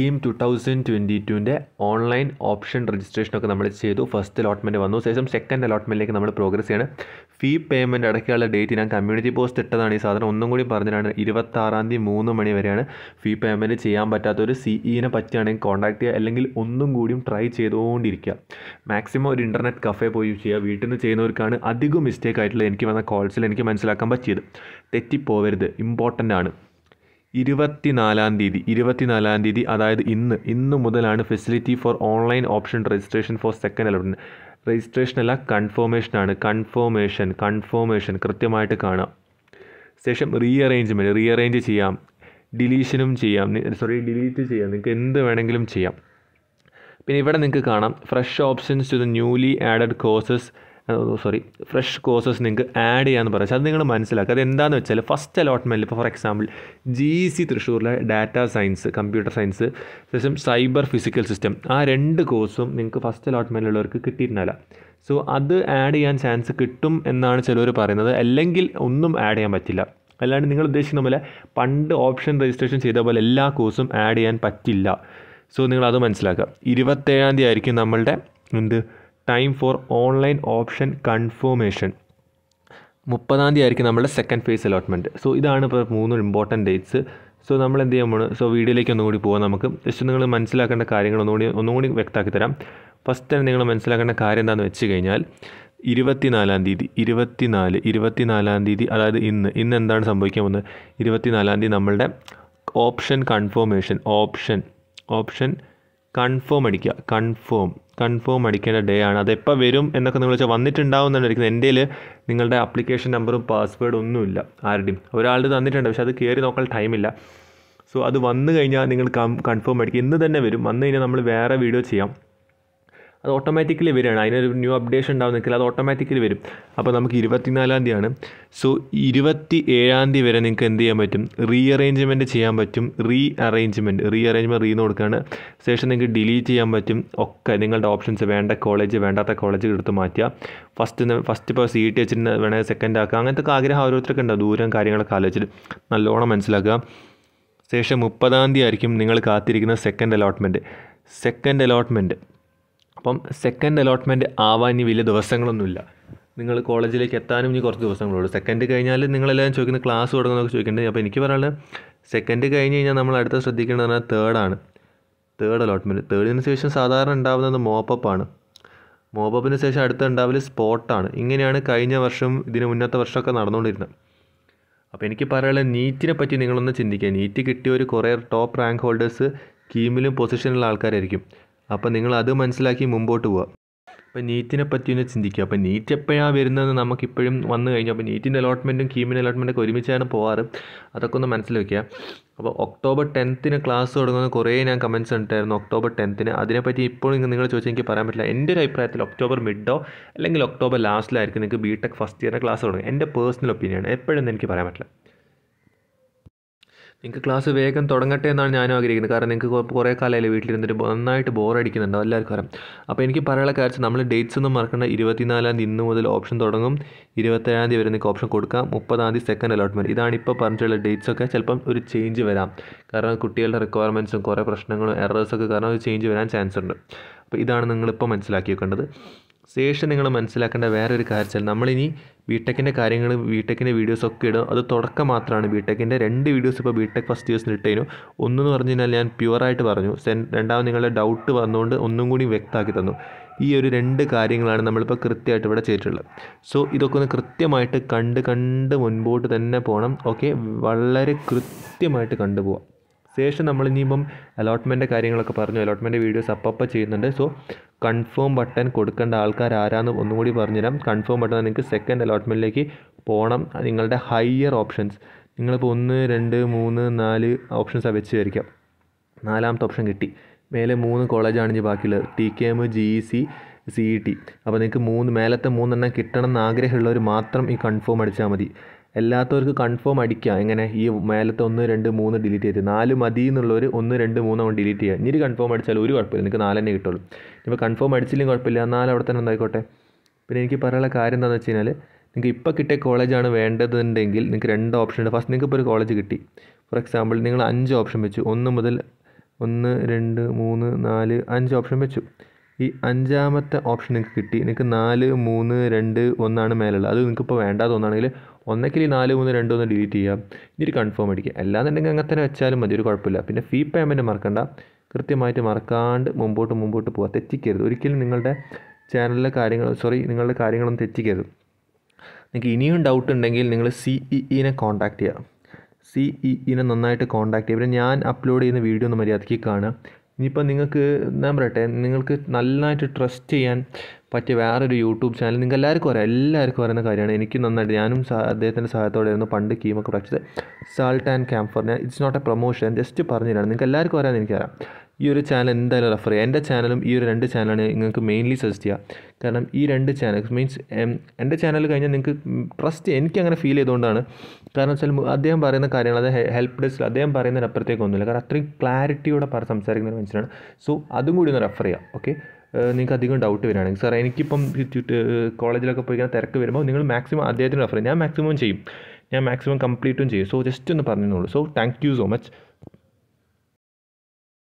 KEAM two thousand twenty ടുവിൻ്റെ online option രജിസ്ട്രേഷനൊക്കെ നമ്മൾ ചെയ്തു ഫസ്റ്റ് അലോട്ട്മെൻറ്റ് വന്നു ശേഷം സെക്കൻഡ് അലോട്ട്മെൻറ്റിലേക്ക് നമ്മൾ പ്രോഗ്രസ് ചെയ്യാണ് ഫീ പേയ്മെൻറ്റ് അടയ്ക്കാനുള്ള ഡേറ്റ് ഞാൻ കമ്മ്യൂണിറ്റി പോസ്റ്റ് ഇട്ടതാണ് ഈ സാധനം ഒന്നും കൂടി പറഞ്ഞിട്ടാണ് ഇരുപത്താറാം തീയതി മൂന്ന് മണി വരെയാണ് ഫീ പേയ്മെൻറ്റ് ചെയ്യാൻ പറ്റാത്തൊരു സി ഇനെ പറ്റുകയാണെങ്കിൽ കോൺടാക്ട് ചെയ്യുക അല്ലെങ്കിൽ ഒന്നും കൂടിയും ട്രൈ ചെയ്തുകൊണ്ടിരിക്കുക മാക്സിമം ഒരു ഇൻ്റർനെറ്റ് കഫേ പോയി യൂസ് ചെയ്യുക വീട്ടിൽ നിന്ന് ചെയ്യുന്നവർക്കാണ് അധികം മിസ്റ്റേക്ക് ആയിട്ടുള്ളത് എനിക്ക് വന്ന കോൾസിൽ എനിക്ക് മനസ്സിലാക്കാൻ പറ്റിയത് തെറ്റിപ്പോവരുത് ഇമ്പോർട്ടൻ്റ് ആണ് ഇരുപത്തിനാലാം തീയതി ഇരുപത്തിനാലാം തീയതി അതായത് ഇന്ന് ഇന്ന് മുതലാണ് facility for online option registration for second allotment registration അല്ല കൺഫോമേഷൻ ആണ് കൺഫോമേഷൻ കൺഫോമേഷൻ കൃത്യമായിട്ട് കാണാം ശേഷം റീ അറേഞ്ച്മെൻറ്റ് റീ അറേഞ്ച് ചെയ്യാം ഡിലീഷനും ചെയ്യാം സോറി ഡിലീറ്റ് ചെയ്യാം നിങ്ങൾക്ക് എന്ത് വേണമെങ്കിലും ചെയ്യാം പിന്നെ ഇവിടെ നിങ്ങൾക്ക് കാണാം fresh options to the newly added courses sorry fresh courses നിങ്ങൾക്ക് ആഡ് ചെയ്യാമെന്ന് പറയാം അത് നിങ്ങൾ മനസ്സിലാക്കുക അത് എന്താണെന്ന് വെച്ചാൽ ഫസ്റ്റ് അലോട്ട്മെൻറ്റിൽ ഇപ്പോൾ ഫോർ എക്സാമ്പിൾ ജി സി തൃശ്ശൂരിലെ ഡാറ്റാ സയൻസ് കമ്പ്യൂട്ടർ സയൻസ് ശേഷം സൈബർ ഫിസിക്കൽ സിസ്റ്റം ആ രണ്ട് കോഴ്സും നിങ്ങൾക്ക് ഫസ്റ്റ് അലോട്ട്മെൻറ്റിലുള്ളവർക്ക് കിട്ടിയിരുന്നില്ല സോ അത് ആഡ് ചെയ്യാൻ ചാൻസ് കിട്ടും എന്നാണ് ചിലർ പറയുന്നത് അല്ലെങ്കിൽ ഒന്നും ആഡ് ചെയ്യാൻ പറ്റില്ല അല്ലാണ്ട് നിങ്ങൾ ഉദ്ദേശിക്കുന്ന പോലെ പണ്ട് ഓപ്ഷൻ രജിസ്ട്രേഷൻ ചെയ്ത പോലെ എല്ലാ കോഴ്സും ആഡ് ചെയ്യാൻ പറ്റില്ല സോ നിങ്ങൾ അത് മനസ്സിലാക്കുക ഇരുപത്തേഴാം തീയതി ആയിരിക്കും നമ്മളുടെ എന്ത് time for online option confirmation മുപ്പതാം തീയതി ആയിരിക്കും നമ്മുടെ സെക്കൻഡ് ഫേസ് അലോട്ട്മെൻറ്റ് സോ ഇതാണ് ഇപ്പോൾ മൂന്ന് ഇമ്പോർട്ടൻറ്റ് ഡേറ്റ്സ് സോ നമ്മൾ എന്ത് ചെയ്യാൻ പോണ് സോ വീഡിയോയിലേക്ക് ഒന്നുകൂടി പോകാം നമുക്ക് ജസ്റ്റ് നിങ്ങൾ മനസ്സിലാക്കേണ്ട കാര്യങ്ങൾ ഒന്നുകൂടി ഒന്നുകൂടി വ്യക്തമാക്കി തരാം ഫസ്റ്റ് തന്നെ നിങ്ങൾ മനസ്സിലാക്കേണ്ട കാര്യം എന്താണെന്ന് വെച്ച് കഴിഞ്ഞാൽ ഇരുപത്തിനാലാം തീയതി ഇരുപത്തിനാല് ഇരുപത്തിനാലാം തീയതി അതായത് ഇന്ന് ഇന്ന് എന്താണ് സംഭവിക്കാൻ പോകുന്നത് ഇരുപത്തിനാലാം തീയതി നമ്മളുടെ option confirmation option option confirm അടിക്കുക കൺഫേം കൺഫേം അടിക്കേണ്ട ഡേ ആണ് അതെപ്പോൾ വരും എന്നൊക്കെ നിങ്ങൾ വെച്ചാൽ വന്നിട്ടുണ്ടാവും എന്നാണ് ഇരിക്കുന്നത് എൻ്റെ നിങ്ങളുടെ ആപ്ലിക്കേഷൻ നമ്പറും പാസ്വേഡും ഒന്നുമില്ല ആരുടെയും ഒരാളുടെ തന്നിട്ടുണ്ട് പക്ഷേ അത് കയറി നോക്കാൻ ടൈമില്ല സോ അത് വന്നു കഴിഞ്ഞാൽ നിങ്ങൾ കൺഫേം അടിക്കുക ഇന്ന് തന്നെ വരും വന്നു കഴിഞ്ഞാൽ നമ്മൾ വേറെ വീഡിയോ ചെയ്യാം അത് ഓട്ടോമാറ്റിക്കലി വരികയാണ് അതിനൊരു ന്യൂ അപ്ഡേഷൻ ഉണ്ടാവും നിൽക്കില്ല അത് ഓട്ടോമാറ്റിക്കലി വരും അപ്പോൾ നമുക്ക് ഇരുപത്തിനാലാം തീയതിയാണ് സോ ഇരുപത്തി ഏഴാം തീയതി വരെ നിങ്ങൾക്ക് എന്ത് ചെയ്യാൻ പറ്റും റീ അറേഞ്ച്മെൻറ്റ് ചെയ്യാൻ പറ്റും റീ അറേഞ്ച്മെൻറ്റ് റീ അറേഞ്ച്മെൻറ്റ് റീന്ന് കൊടുക്കുകയാണ് ശേഷം നിങ്ങൾക്ക് ഡിലീറ്റ് ചെയ്യാൻ പറ്റും ഒക്കെ നിങ്ങളുടെ ഓപ്ഷൻസ് വേണ്ട കോളേജ് വേണ്ടാത്ത കോളേജ് എടുത്ത് മാറ്റുക ഫസ്റ്റ് ഫസ്റ്റ് ഇപ്പോൾ സി ടി വെച്ചിട്ട് വേണമെങ്കിൽ സെക്കൻഡ് ആക്കുക അങ്ങനത്തെ ആഗ്രഹം ഓരോരുത്തർക്ക് ഉണ്ടാവും ദൂരം കാര്യങ്ങളൊക്കെ ആലോചിച്ചിട്ട് നല്ലോണം മനസ്സിലാക്കുക ശേഷം മുപ്പതാം തീയതി ആയിരിക്കും നിങ്ങൾ കാത്തിരിക്കുന്ന സെക്കൻഡ് അലോട്ട്മെൻറ്റ് സെക്കൻഡ് അലോട്ട്മെൻറ്റ് അപ്പം സെക്കൻഡ് അലോട്ട്മെൻറ്റ് ആവാൻ ഇനി വലിയ ദിവസങ്ങളൊന്നുമില്ല നിങ്ങൾ കോളേജിലേക്ക് എത്താനും ഇനി കുറച്ച് ദിവസങ്ങളുള്ളൂ സെക്കൻഡ് കഴിഞ്ഞാൽ നിങ്ങളെല്ലാവരും ചോദിക്കുന്ന ക്ലാസ് തുടങ്ങുന്നതൊക്കെ ചോദിക്കേണ്ടത് അപ്പോൾ എനിക്ക് പറയാനുള്ളത് സെക്കൻഡ് കഴിഞ്ഞ് കഴിഞ്ഞാൽ നമ്മൾ അടുത്ത ശ്രദ്ധിക്കേണ്ടത് പറഞ്ഞാൽ തേർഡാണ് തേർഡ് അലോട്ട്മെൻറ്റ് തേർഡിന് ശേഷം സാധാരണ ഉണ്ടാകുന്നത് മോപ്പപ്പാണ് മോപ്പപ്പിന് ശേഷം അടുത്ത ഉണ്ടാവൽ സ്പോട്ടാണ് ഇങ്ങനെയാണ് കഴിഞ്ഞ വർഷം ഇതിന് മുന്നത്തെ വർഷമൊക്കെ നടന്നുകൊണ്ടിരുന്നത് അപ്പോൾ എനിക്ക് പറയാനുള്ളത് നീറ്റിനെ പറ്റി നിങ്ങളൊന്ന് ചിന്തിക്കുക നീറ്റ് കിട്ടിയ ഒരു കുറേ ടോപ്പ് റാങ്ക് ഹോൾഡേഴ്സ് കീമിലും പൊസിഷനിലുള്ള ആൾക്കാരായിരിക്കും അപ്പോൾ നിങ്ങൾ അത് മനസ്സിലാക്കി മുമ്പോട്ട് പോവുക അപ്പോൾ നീറ്റിനെ പറ്റി ഒന്ന് ചിന്തിക്കുക അപ്പോൾ നീറ്റ് എപ്പോഴാണ് വരുന്നതെന്ന് നമുക്കിപ്പോഴും വന്നു കഴിഞ്ഞു അപ്പോൾ നീറ്റിൻ്റെ അലോട്ട്മെൻറ്റും കീമിൻ്റെ അലോട്ട്മെൻറ്റൊക്കെ ഒരുമിച്ചാണ് പോവാറ് അതൊക്കെ ഒന്ന് മനസ്സിൽ വയ്ക്കുക അപ്പോൾ ഒക്ടോബർ ടെൻത്തിന് ക്ലാസ് തുടങ്ങുന്ന കുറേ ഞാൻ കമൻറ്റ്സ് ഉണ്ടായിരുന്നു ഒക്ടോബർ ടെൻത്തിന് അതിനെപ്പറ്റി ഇപ്പോൾ നിങ്ങൾ ചോദിച്ചാൽ എനിക്ക് പറയാൻ പറ്റില്ല എൻ്റെ ഒരു അഭിപ്രായത്തിൽ ഒക്ടോബർ മിഡോ അല്ലെങ്കിൽ ഒക്ടോബർ ലാസ്റ്റിലായിരിക്കും നിങ്ങൾക്ക് ബി ടെക് ഫസ്റ്റ് ഇയറിൻ്റെ ക്ലാസ് തുടങ്ങുക എൻ്റെ പേഴ്സണൽ ഒപ്പീനിയൻ എപ്പോഴെന്ന് എനിക്ക് പറയാൻ പറ്റില്ല നിങ്ങൾക്ക് ക്ലാസ് വേഗം തുടങ്ങട്ടെ എന്നാണ് ഞാനും ആഗ്രഹിക്കുന്നത് കാരണം നിങ്ങൾക്ക് കുറേ കാലമായില്ലേ വീട്ടിലിരുന്നിട്ട് നന്നായിട്ട് ബോറടിക്കുന്നുണ്ടോ എല്ലാവർക്കും അറിയാം അപ്പോൾ എനിക്ക് പറയാനുള്ള കാര്യം നമ്മൾ ഡേറ്റ്സ് ഒന്നും മറക്കേണ്ട ഇരുപത്തിനാലാം തീയതി ഇന്ന് മുതൽ ഓപ്ഷൻ തുടങ്ങും ഇരുപത്തേഴാം തീയതി വരെ നിങ്ങൾക്ക് ഓപ്ഷൻ കൊടുക്കാം മുപ്പതാം തീയതി സെക്കൻഡ് അലോട്ട്മെൻറ്റ് ഇതാണ് ഇപ്പോൾ പറഞ്ഞിട്ടുള്ള ഡേറ്റ്സ് ഒക്കെ ചിലപ്പം ഒരു ചേഞ്ച് വരാം കാരണം കുട്ടികളുടെ റിക്വയർമെൻറ്റ്സും കുറേ പ്രശ്നങ്ങളും എറേഴ്സൊക്കെ കാരണം ഒരു ചേഞ്ച് വരാൻ ചാൻസ് ഉണ്ട് അപ്പോൾ ഇതാണ് നിങ്ങളിപ്പോൾ മനസ്സിലാക്കി വെക്കേണ്ടത് ശേഷം നിങ്ങൾ മനസ്സിലാക്കേണ്ട വേറെ ഒരു കാര്യം വെച്ചാൽ നമ്മളിനി ബിടെക്കിൻ്റെ കാര്യങ്ങൾ ബിടെക്കിൻ്റെ വീഡിയോസൊക്കെ ഇടും അത് തുടക്കം മാത്രമാണ് ബിടെക്കിൻ്റെ രണ്ട് വീഡിയോസ് ഇപ്പോൾ ബിടെക് ഫസ്റ്റ് ഇയേഴ്സിന് ഇട്ടതിനു ഒന്നെന്ന് പറഞ്ഞു കഴിഞ്ഞാൽ ഞാൻ പ്യുവറായിട്ട് പറഞ്ഞു സെൻ രണ്ടാമത് നിങ്ങളുടെ ഡൗട്ട് വന്നുകൊണ്ട് ഒന്നും കൂടി വ്യക്തമാക്കി തന്നു ഈ ഒരു രണ്ട് കാര്യങ്ങളാണ് നമ്മളിപ്പോൾ കൃത്യമായിട്ട് ഇവിടെ ചെയ്തിട്ടുള്ളത് സോ ഇതൊക്കെ ഒന്ന് കൃത്യമായിട്ട് കണ്ട് കണ്ട് മുൻപോട്ട് തന്നെ പോകണം ഓക്കെ വളരെ കൃത്യമായിട്ട് കണ്ടുപോകാം ശേഷം നമ്മൾ ഇനിയിപ്പം അലോട്ട്മെൻറ്റ് കാര്യങ്ങളൊക്കെ പറഞ്ഞു അലോട്ട്മെൻറ്റ് വീഡിയോസ് അപ്പം ചെയ്യുന്നുണ്ട് സോ കൺഫേം ബട്ടൺ കൊടുക്കേണ്ട ആൾക്കാർ ആരാന്ന് ഒന്നും കൂടി പറഞ്ഞുതരാം കൺഫേം ബട്ടൺ നിങ്ങൾക്ക് സെക്കൻഡ് അലോട്ട്മെൻറ്റിലേക്ക് പോകണം നിങ്ങളുടെ ഹയർ ഓപ്ഷൻസ് നിങ്ങളിപ്പോൾ ഒന്ന് രണ്ട് മൂന്ന് നാല് ഓപ്ഷൻസാണ് വെച്ച് വരിക്കാം നാലാമത്തെ ഓപ്ഷൻ കിട്ടി മേലെ മൂന്ന് കോളേജാണ് ഇനി ബാക്കിയുള്ളത് T K M G E C C E T അപ്പോൾ നിങ്ങൾക്ക് മൂന്ന് മേലത്തെ മൂന്നെണ്ണം കിട്ടണം എന്ന് ആഗ്രഹമുള്ളവർ മാത്രം ഈ കൺഫേം അടിച്ചാൽ മതി എല്ലാത്തവർക്ക് കൺഫേം അടിക്കുക എങ്ങനെ ഈ മേലത്തെ ഒന്ന് രണ്ട് മൂന്ന് ഡിലീറ്റ് ചെയ്ത് നാല് മതി എന്നുള്ളവർ ഒന്ന് രണ്ട് മൂന്ന് അവൻ ഡിലീറ്റ് ചെയ്യുക ഇനി കൺഫേം അടിച്ചാൽ ഒരു കുഴപ്പമില്ല നിങ്ങൾക്ക് നാല് തന്നെ കിട്ടുള്ളൂ ഇപ്പോൾ കൺഫേം അടിച്ചില്ലെങ്കിൽ കുഴപ്പമില്ല നാല് അവിടെ തന്നെ ഉണ്ടായിക്കോട്ടെ പിന്നെ എനിക്ക് പറയാനുള്ള കാര്യം എന്താണെന്ന് വെച്ച് കഴിഞ്ഞാൽ നിങ്ങൾക്ക് ഇപ്പോൾ കിട്ടിയ കോളേജാണ് വേണ്ടതുണ്ടെങ്കിൽ നിങ്ങൾക്ക് രണ്ട് ഓപ്ഷൻ ഉണ്ട് ഫസ്റ്റ് നിങ്ങൾക്ക് ഇപ്പോൾ ഒരു കോളേജ് കിട്ടി ഫോർ എക്സാമ്പിൾ നിങ്ങൾ അഞ്ച് ഓപ്ഷൻ വെച്ചു ഒന്ന് മുതൽ ഒന്ന് രണ്ട് മൂന്ന് നാല് അഞ്ച് ഓപ്ഷൻ വെച്ചു ഈ അഞ്ചാമത്തെ ഓപ്ഷൻ നിങ്ങൾക്ക് കിട്ടി നിങ്ങൾക്ക് നാല് മൂന്ന് രണ്ട് ഒന്നാണ് മേലുള്ളത് അത് നിങ്ങൾക്ക് ഇപ്പോൾ വേണ്ടാതെ ഒന്നാണെങ്കിൽ ഒന്നെങ്കിൽ ഈ നാല് മൂന്ന് രണ്ട് ഒന്ന് ഡിലീറ്റ് ചെയ്യാം ഇനി കൺഫേം അടിക്കുക അല്ലാന്നുണ്ടെങ്കിൽ അങ്ങനെ തന്നെ വെച്ചാലും മതി ഒരു കുഴപ്പമില്ല പിന്നെ ഫീ പേയ്മെൻറ്റ് മറക്കണ്ട കൃത്യമായിട്ട് മറക്കാണ്ട് മുമ്പോട്ട് മുമ്പോട്ട് പോവുക തെറ്റിക്കരുത് ഒരിക്കലും നിങ്ങളുടെ ചാനലിലെ കാര്യങ്ങൾ സോറി നിങ്ങളുടെ കാര്യങ്ങളൊന്നും തെറ്റിക്കരുത് നിങ്ങൾക്ക് ഇനിയും ഡൗട്ട് ഉണ്ടെങ്കിൽ നിങ്ങൾ സി ഇ ഇനെ കോൺടാക്ട് ചെയ്യുക സി ഇ ഇനെ നന്നായിട്ട് കോൺടാക്ട് ചെയ്യുക പിന്നെ ഞാൻ അപ്ലോഡ് ചെയ്യുന്ന വീഡിയോ ഒന്ന് മര്യാദയ്ക്ക് കാണുക ഇനിയിപ്പോൾ നിങ്ങൾക്ക് ഞാൻ പറയട്ടെ നിങ്ങൾക്ക് നന്നായിട്ട് ട്രസ്റ്റ് ചെയ്യാൻ പറ്റിയ വേറൊരു യൂട്യൂബ് ചാനൽ നിങ്ങൾക്ക് എല്ലാവർക്കും അറിയാം എല്ലാവർക്കും അറിയുന്ന കാര്യമാണ് എനിക്ക് നന്നായിട്ട് ഞാനും സഹ- അദ്ദേഹത്തിൻ്റെ സഹായത്തോടെയായിരുന്നു പണ്ട് കീമൊക്കെ പ്രാക്ടീസ് സാൾട്ട് ആൻഡ് ക്യാംഫർ ഞാൻ it's not a promotion just പറഞ്ഞു തരാം നിങ്ങൾക്ക് എല്ലാവർക്കും അറിയാമെന്ന് എനിക്കറിയാം ഈ ഒരു ചാനൽ എന്തായാലും റെഫർ ചെയ്യുക എൻ്റെ ചാനലും ഈ ഒരു രണ്ട് ചാനലാണ് നിങ്ങൾക്ക് മെയിൻലി സജസ്റ്റ് ചെയ്യുക കാരണം ഈ രണ്ട് ചാനൽ മീൻസ് എൻ്റെ ചാനൽ കഴിഞ്ഞാൽ നിങ്ങൾക്ക് ട്രസ്റ്റ് എനിക്ക് അങ്ങനെ ഫീൽ ചെയ്തുകൊണ്ടാണ് കാരണം വെച്ചാൽ മു- അദ്ദേഹം പറയുന്ന കാര്യങ്ങൾ അത് ഹെൽപ്പ് ഡെസ്ക് അദ്ദേഹം പറയുന്നതിനപ്പുറത്തേക്ക് ഒന്നുമില്ല കാരണം അത്രയും ക്ലാരിറ്റിയോടെ പറ സംസാരിക്കുന്ന ഒരു മനുഷ്യനാണ് സോ അതും കൂടി ഒന്ന് റെഫർ ചെയ്യാം ഓക്കെ നിങ്ങൾക്ക് അധികം ഡൗട്ട് വരികയാണെങ്കിൽ സാർ എനിക്കിപ്പം കോളേജിലൊക്കെ പോയി ഇങ്ങനെ തിരക്ക് വരുമ്പോൾ നിങ്ങൾ മാക്സിമം അദ്ദേഹത്തിന് റെഫർ ചെയ്യും ഞാൻ മാക്സിമം ചെയ്യും ഞാൻ മാക്സിമം കംപ്ലീറ്റും ചെയ്യും സോ ജസ്റ്റ് ഒന്ന് പറഞ്ഞോളൂ so thank you so much